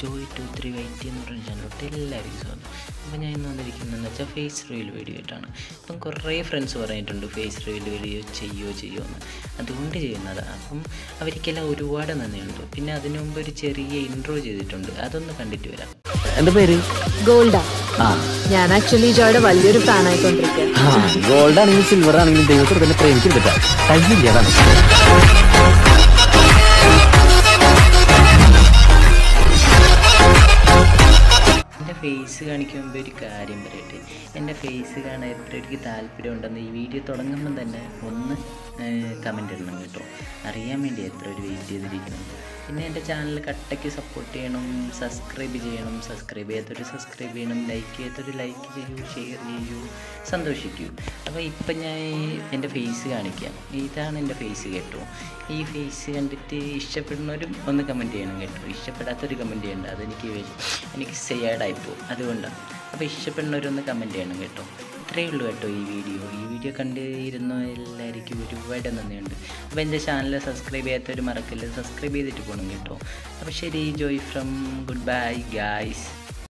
Joy to three വൈറ്റി എന്ന് പറഞ്ഞ ചാനലോട്ട് എല്ലാവരും സ്വാഗതം അപ്പോൾ ഞാൻ ഇന്ന് വന്നിരിക്കുന്നതെന്ന് വെച്ചാൽ ഫേസ് റിവീൽ വീഡിയോ ആയിട്ടാണ് അപ്പം കുറേ ഫ്രണ്ട്സ് പറഞ്ഞിട്ടുണ്ട് ഫേസ് റിവീൽ വീഡിയോ ചെയ്യോ ചെയ്യോ എന്ന് അതുകൊണ്ട് ചെയ്യുന്നതാണ് അപ്പം അവർക്കെല്ലാം ഒരുപാട് നന്ദിയുണ്ട് പിന്നെ അതിനു മുമ്പ് ഒരു ചെറിയ ഇൻട്രോ ചെയ്തിട്ടുണ്ട് അതൊന്ന് കണ്ടിട്ട് വരാം എന്താ പേര് ഗോൾഡാ ആ ഞാൻ ആക്ച്വലി ജോയുടെ വലിയൊരു ഫാൻ ആയിക്കൊണ്ടിരിക്കുക ഗോൾഡ് ആണെങ്കിലും സിൽവർ ആണെങ്കിലും ദൈവത്തോട് തന്നെ പ്രേമിച്ചിരുന്നിട്ടാ കഴിയില്ല അതാണ് എൻ്റെ ഫേസ് കാണിക്കുമ്പോൾ ഒരു കാര്യം പറയട്ടെ എൻ്റെ ഫേസ് കാണാൻ എത്ര എനിക്ക് താല്പര്യമുണ്ടെന്ന് ഈ വീഡിയോ തുടങ്ങുമ്പം തന്നെ ഒന്ന് കമൻ്റ് ഇടണം കേട്ടോ അറിയാൻ വേണ്ടി എത്ര ഒരു വെയിറ്റ് ചെയ്തിരിക്കുന്നു പിന്നെ എൻ്റെ ചാനൽ കട്ടയ്ക്ക് സപ്പോർട്ട് ചെയ്യണം സബ്സ്ക്രൈബ് ചെയ്യണം സബ്സ്ക്രൈബ് ചെയ്യാത്തൊരു സബ്സ്ക്രൈബ് ചെയ്യണം ലൈക്ക് ചെയ്യാത്തൊരു ലൈക്ക് ചെയ്യൂ ഷെയർ ചെയ്യൂ സന്തോഷിക്കൂ അപ്പോൾ ഇപ്പം ഞാൻ എൻ്റെ ഫേസ് കാണിക്കാം ഇതാണ് എൻ്റെ ഫേസ് കേട്ടോ ഈ ഫേസ് കണ്ടിട്ട് ഇഷ്ടപ്പെടുന്നവരും ഒന്ന് കമൻറ്റ് ചെയ്യണം കേട്ടോ ഇഷ്ടപ്പെടാത്തൊരു കമൻറ്റ് ചെയ്യണ്ട അതെനിക്ക് വേ- എനിക്ക് സേഡായി പോകും അതുകൊണ്ടാണ് അപ്പോൾ ഇഷ്ടപ്പെടുന്നവരൊന്ന് കമൻറ്റ് ചെയ്യണം കേട്ടോ ഇത്രയേ ഉള്ളൂ കേട്ടോ ഈ വീഡിയോ ഈ വീഡിയോ കണ്ടിരുന്ന എല്ലാവർക്കും ഒരുപാട് നന്ദിയുണ്ട് അപ്പോൾ എൻ്റെ ചാനൽ സബ്സ്ക്രൈബ് ചെയ്യാത്തവർ മറക്കല്ല സബ്സ്ക്രൈബ് ചെയ്തിട്ട് പോകണം കേട്ടോ അപ്പോൾ ശരി Joy from good bye guys